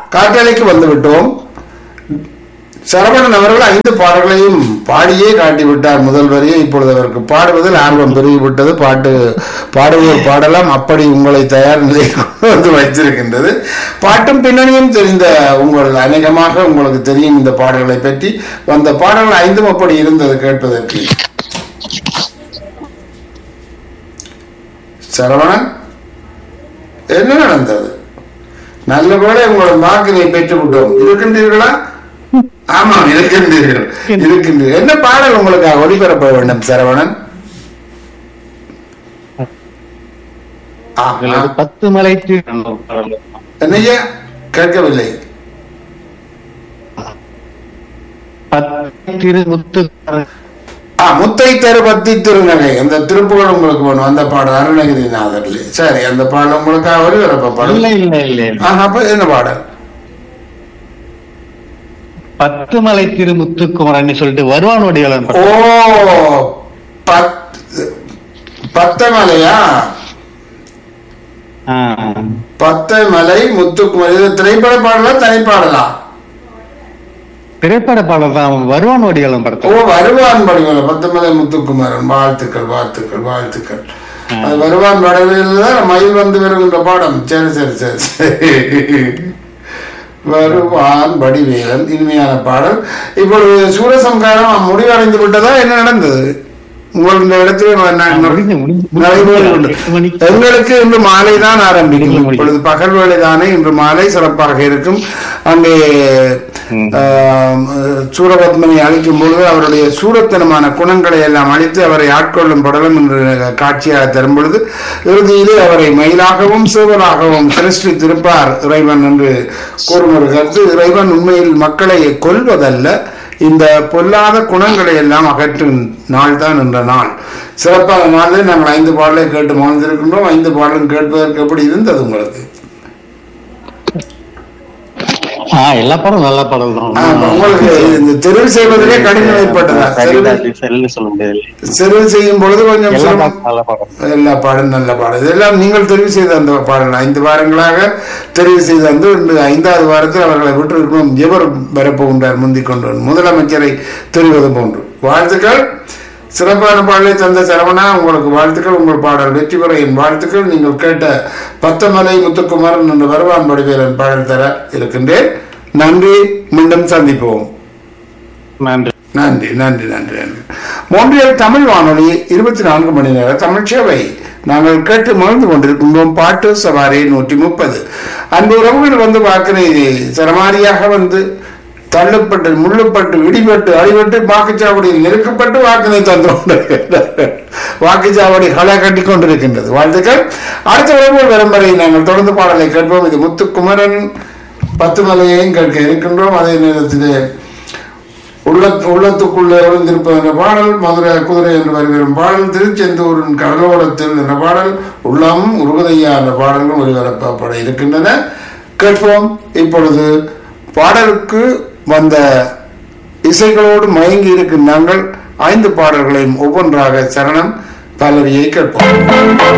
காற்றலைக்கு வந்து விட்டோம் சரவணன் அவர்கள் ஐந்து பாடல்களையும் பாடியே காட்டிவிட்டார் முதல் வரியை இப்பொழுது அவருக்கு பாடுவதில் ஆர்வம் பெருகிவிட்டது பாட்டு பாடுவோர் பாடலாம் அப்படி உங்களை தயார் நிலையில் கொண்டு வந்து வைத்திருக்கின்றது பாட்டும் பின்னணியும் தெரிந்த உங்கள் அநேகமாக உங்களுக்கு தெரியும் இந்த பாடல்களை பற்றி வந்த பாடல்கள் ஐந்தும் அப்படி இருந்தது கேட்பதற்கு சரவணன் என்ன நடந்தது நல்லபடியாக உங்களோட வாக்கினை பெற்று விட்டோம் இருக்கின்றீர்களா ஆமாம் இருக்கின்றீர்கள் இருக்கின்றீர்கள் என்ன பாடல் உங்களுக்காக ஒளிபரப்ப வேண்டும் சரவணன் ஆ, ஆ. பத்து மலை என்னையா கேட்கவில்லை பத்து திரு முத்து ஆ முத்தை தெரு பத்தி திருநகை அந்த திருப்புகள் உங்களுக்கு வேணும் அந்த பாடல் அருணகிரிநாதர்ல சரி அந்த பாடல் உங்களுக்காக ஒளிபரப்ப பாடல் இல்ல இல்ல இல்ல இல்ல. ஆஹ் அப்ப என்ன பாடல் பத்து மலை திரு முத்துக்குமரன் சொல்லிட்டு வருவானுடைய ஓ பத் பத்தமலையா பத்தமலை முத்துக்குமரி இது திரைப்பட பாடலா தனிப்பாடலா திரைப்பட பாடல் தான் வருவானுடைய ஓ படத்தில் வருவான் படவில்லை பத்தமலை முத்துக்குமாரன் வாழ்த்துக்கள் வாழ்த்துக்கள் வாழ்த்துக்கள் அது வருவான் படவில்லை தான் மயில் வந்து வருகின்ற பாடம் சரி சரி சரி சரி வருவான் வடிவேலன் இனிமையான பாடல் இப்பொழுது சூரசம்காரம் முடிவடைந்து விட்டதா என்ன நடந்தது உங்கள் இந்த இடத்துல என்ன- என்ன- முடிஞ்சு, முடிஞ்சு, நடைபெறுகிறது. முடிஞ்சு. எட்டு மணிக்கு. எங்களுக்கு இன்று மாலை தான் ஆரம்பிக்கும் முடிஞ்சு, முடிஞ்சு. இப்பொழுது பகல் வேலை தானே இன்று மாலை சிறப்பாக இருக்கும் அங்கே ம். ஆம், சூரபத்மனை அழிக்கும் பொழுது அவருடைய சூரத்தனமான குணங்களை எல்லாம் அழித்து அவரை ஆட்கொள்ளும் படலம் என்று காட்சியாக தரும் பொழுது இறுதியிலே அவரை மயிலாகவும் சிவனாகவும் சிருஷ்டித்திருப்பார் இறைவன் என்று கூறும் ஒரு கருத்து இறைவன் உண்மையில் மக்களை கொல்வதல்ல இந்த பொல்லாத குணங்களை எல்லாம் அகற்றும் நாள் தான் என்ற நாள் சிறப்பான நாளில் நாங்கள் ஐந்து பாடலை கேட்டு மகிழ்ந்திருக்கின்றோம் ஐந்து பாடலும் கேட்பதற்கு எப்படி இருந்தது உங்களுக்கு ஆஹ் எல்லா படம் நல்ல படம் ஆ, தான் உங்களுக்கு இந்த தெரிவு செய்வதிலே கடினம் ஏற்பட்டதா தெரிவு சரின்னு சொல்ல முடியாது தெரிவு செய்யும் பொழுது கொஞ்சம் எல்லா சிரமம் பாட்டும் நல்ல படம் எல்லா பாடும் நல்ல பாடம் இதெல்லாம் நீங்கள் தெரிவு செய்த அந்த பாடல் ஐந்து வாரங்களாக தெரிவு செய்து வந்து இன்று ஐந்தாவது வாரத்தில் அவர்களை விட்டிருக்கணும் எவர் வரப்போகின்றார் முந்திக் கொண்டு முதலமைச்சரை தெரிவது போன்று வாழ்த்துக்கள் சிறப்பான பாடலை தந்த சரவணா உங்களுக்கு வாழ்த்துக்கள் உங்கள் பாடல் வெற்றி பெற என் வாழ்த்துக்கள் நீங்கள் கேட்ட பத்தமலை முத்துக்குமாரன் என்ற வருவான் வடிவேலன் பாடல் தர இருக்கின்றேன் நன்றி மீண்டும் சந்திப்போம் நன்றி நன்றி நன்றி நன்றி நன்றி மோன்றியல் தமிழ் வானொலி இருபத்தி நான்கு மணி நேர தமிழ் சேவை நாங்கள் கேட்டு மகிழ்ந்து கொண்டிருக்கின்றோம் பாட்டு சவாரி நூற்றி முப்பது அன்பு உறவுகள் வந்து வாக்கினை சரமாரியாக வந்து தள்ளப்பட்டு முள்ளுப்பட்டு இடிபட்டு அடிபட்டு வாக்குச்சாவடியில் நெருக்கப்பட்டு வாக்கினை தந்து கொண்டிருக்கின்றார்கள் வாக்குச்சாவடி களை கட்டி கொண்டிருக்கின்றது வாழ்த்துக்கள் அடுத்த உறவுகள் வரும் வரை நாங்கள் தொடர்ந்து பாடலை கேட்போம் இது முத்துக்குமரன் பத்து மலையையும் கேட்க இருக்கின்றோம் அதே நேரத்திலே உள்ள உள்ளத்துக்குள்ளே ஒளிந்திருப்பது என்ற பாடல் மதுரை குதிரை என்று வருகிற பாடல் திருச்செந்தூரின் கடலோரத்தில் என்ற பாடல் உள்ளம் உருவதையா என்ற பாடல்கள் ஒளிபரப்பப்பட இருக்கின்றன கேட்போம் இப்பொழுது பாடலுக்கு வந்த இசைகளோடு மயங்கி இருக்கும் நாங்கள் ஐந்து பாடல்களையும் ஒவ்வொன்றாக சரணம் பல்லவியை கேட்போம்